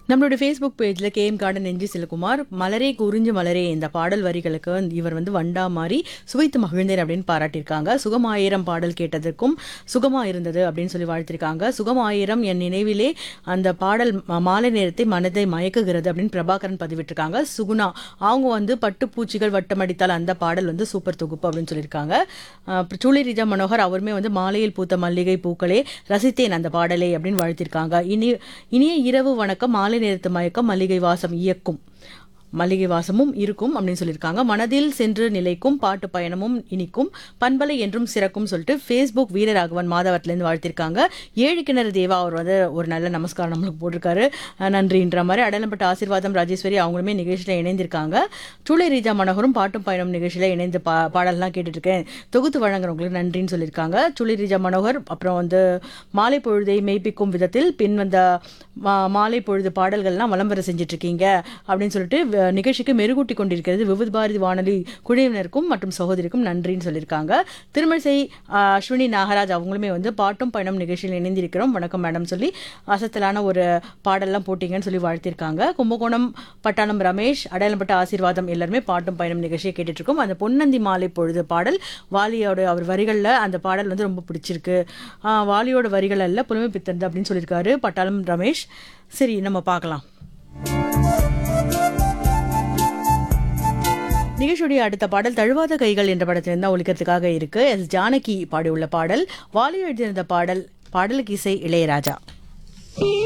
நம்மளோட ஃபேஸ்புக் பேஜில் KM garden நெஞ்சி செல்குமார் மலரே குறிஞ்சு மலரே இந்த பாடல் வரிகளுக்கு வந்து இவர் வந்து வண்டா மாறி சுவைத்து மகிழ்ந்தேன் அப்படின்னு பாராட்டியிருக்காங்க சுகமாயிரம் பாடல் கேட்டதற்கும் சுகமா இருந்தது அப்படின்னு சொல்லி வாழ்த்திருக்காங்க சுகமாயிரம் என் நினைவிலே அந்த பாடல் ம- மாலை நேரத்தை மனதை மயக்குகிறது அப்படின்னு பிரபாகரன் பதிவிட்டிருக்காங்க சுகுணா அவங்க வந்து பட்டுப்பூச்சிகள் வட்டமடித்தால் அந்த பாடல் வந்து சூப்பர் தொகுப்பு அப்படின்னு சொல்லியிருக்காங்க அஹ் அப்புறம் சூளி ரிஜா மனோகர் அவருமே வந்து மாலையில் பூத்த மல்லிகை பூக்களே ரசித்தேன் அந்த பாடலை அப்படின்னு வாழ்த்திருக்காங்க இனி இனிய இரவு வணக்கம் மாலை நேரத்து மயக்கம் மல்லிகை வாசம் இயக்கும் மல்லிகை வாசமும் இருக்கும் அப்படின்னு சொல்லியிருக்காங்க மனதில் சென்று நிலைக்கும் பாட்டு பயணமும் இனிக்கும் பண்பலை என்றும் சிறக்கும் சொல்லிட்டு ஃபேஸ்புக் வீரராகவன் மாதவத்திலேருந்து வாழ்த்திருக்காங்க ஏழு கிணறு தேவா அவர் வந்து ஒரு நல்ல நமஸ்காரம் நம்மளுக்கு போட்டிருக்காரு அஹ் நன்றின்ற மாதிரி அடலம்பட்ட ஆசீர்வாதம் ராஜேஸ்வரி அவங்களுமே நிகழ்ச்சியில் இணைந்திருக்காங்க சூளை ரீஜா மனோகரும் பாட்டும் பயணம் நிகழ்ச்சியில் இணைந்து பா பாடல்லாம் கேட்டுட்டு இருக்கேன் தொகுத்து வழங்குறவங்களுக்கு நன்றின்னு சொல்லியிருக்காங்க சூளை ரீஜா மனோகர் அப்புறம் வந்து மாலை பொழுதை மெய்ப்பிக்கும் விதத்தில் பின் வந்த மா- மாலை பொழுது பாடல்கள்லாம் விளம்பரம் செஞ்சுட்டு இருக்கீங்க அப்படின்னு சொல்லிட்டு வ- நிகழ்ச்சிக்கு மெருகூட்டி கொண்டிருக்கிறது விவித் பாரதி வானொலி குழுவினருக்கும் மற்றும் சகோதரிக்கும் நன்றின்னு சொல்லியிருக்காங்க திருமழிசை ஆ, அஸ்வினி நாகராஜ் அவங்களுமே வந்து பாட்டும் பயணம் நிகழ்ச்சியில் இணைந்திருக்கிறோம் வணக்கம் மேடம் சொல்லி அசத்தலான ஒரு பாடல்லாம் போட்டீங்கன்னு சொல்லி வாழ்த்திருக்காங்க கும்பகோணம் பட்டாளம் ரமேஷ் அடையாளப்பட்ட ஆசீர்வாதம் எல்லாருமே பாட்டும் பயணம் நிகழ்ச்சியை கேட்டுட்டு இருக்கோம் அந்த பொன்னந்தி மாலை பொழுது பாடல் வாலியோட அவர் வரிகளில் அந்த பாடல் வந்து ரொம்ப பிடிச்சிருக்கு ஆ, வாலியோட வரிகள் அல்ல புலமை பித்தந்து அப்படின்னு சொல்லியிருக்காரு பட்டாளம் ரமேஷ் சரி நம்ம பார்க்கலாம் நிகழ்ச்சியுடைய அடுத்த பாடல் தழுவாத கைகள் என்ற படத்திலிருந்து தான் ஒழிக்கிறதுக்காக இருக்கு எஸ் ஜானகி பாடியுள்ள பாடல் வாலி எழுதியிருந்த பாடல் பாடலுக்கு இசை இளையராஜா